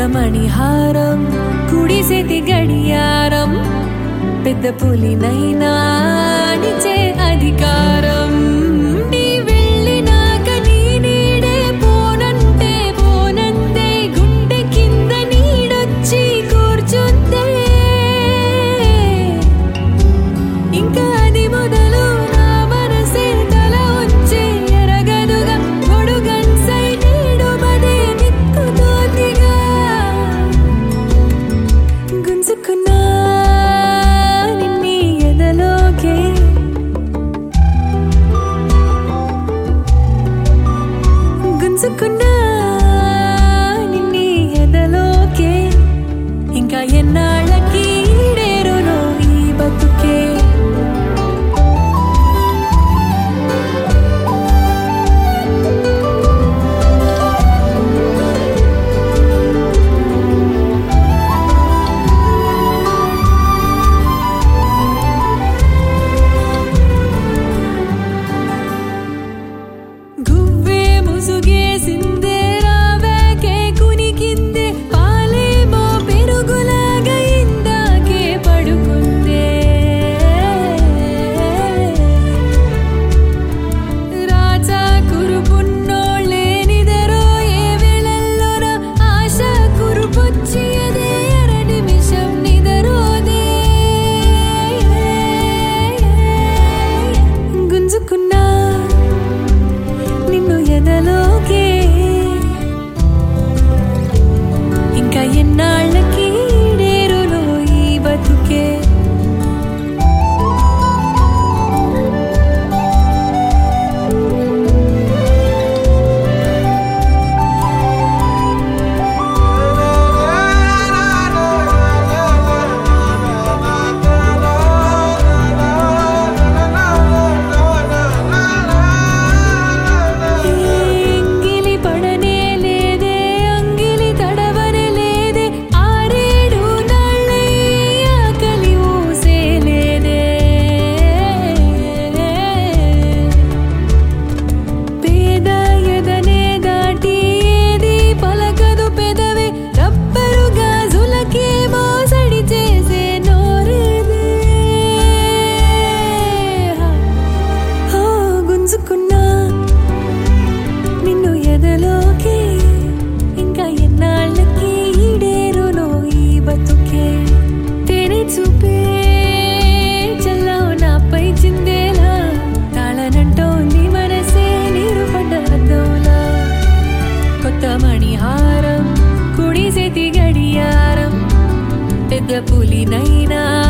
మణిహారం కుడిసేతి గడియారం పెద్ద పులినైనా అణిచే అధికారం నీ వెళ్ళినాక నీ నీడే పోనంటే పోనందే గుండె కింద నీడొచ్చి కూర్చుందే ఇంకా అది మొదలు నా మనసే తల వచ్చే ఎరగదుగా పొడుగన్సై నీడు మదే నిక్కుతోందిగా గుంజుకున్నా నిన్నీ ఎదలోకే గుంజుకున్నా నిన్నీ ఎదలోకే ఇంకా ఎన్నాళ్ళకి ఈడేరునో ఈ బతుకే గువ్వే ముసుగేసిందే రావేకే కునికిందే పాలేమో పెరుగులాగా ఇందాకే పడుకుందే రాజా కురుపున్నోళ్ళే నిదరో ఏ వేళల్లోన ఆశ కురుపొచ్చి అదే అర నిమిషం నిదరోదే గుంజుకున్నా నిన్ను ఎదలోకే ఇంకా ఎన్నాళ్ళకి ఈడేరులో ఈ బతుకే ఎంగిలి పడనే లేదే అంగిలి తడవనే లేదే ఆరేడు నాళ్ళే ఆకలి ఊసే లేదే పేద ఎదనే దాటి ఏది పలకదు పెదవే రబ్బరు గాజులకే మోసడి చేసే నోరేదే హో గుంజుకున్నా నిన్ను ఎదలోకే ఇంకా ఎన్నాళ్ళకి ఈడేరునో ఈ బతుకే తేనె చూపే చల్లావు నాపై చిందేలా తాళనంటోంది మనసే నీరు పడ్డ అద్దంలా కొత్త మణిహారం కుడి చేతి గడియారం పెద్ద పులినైనా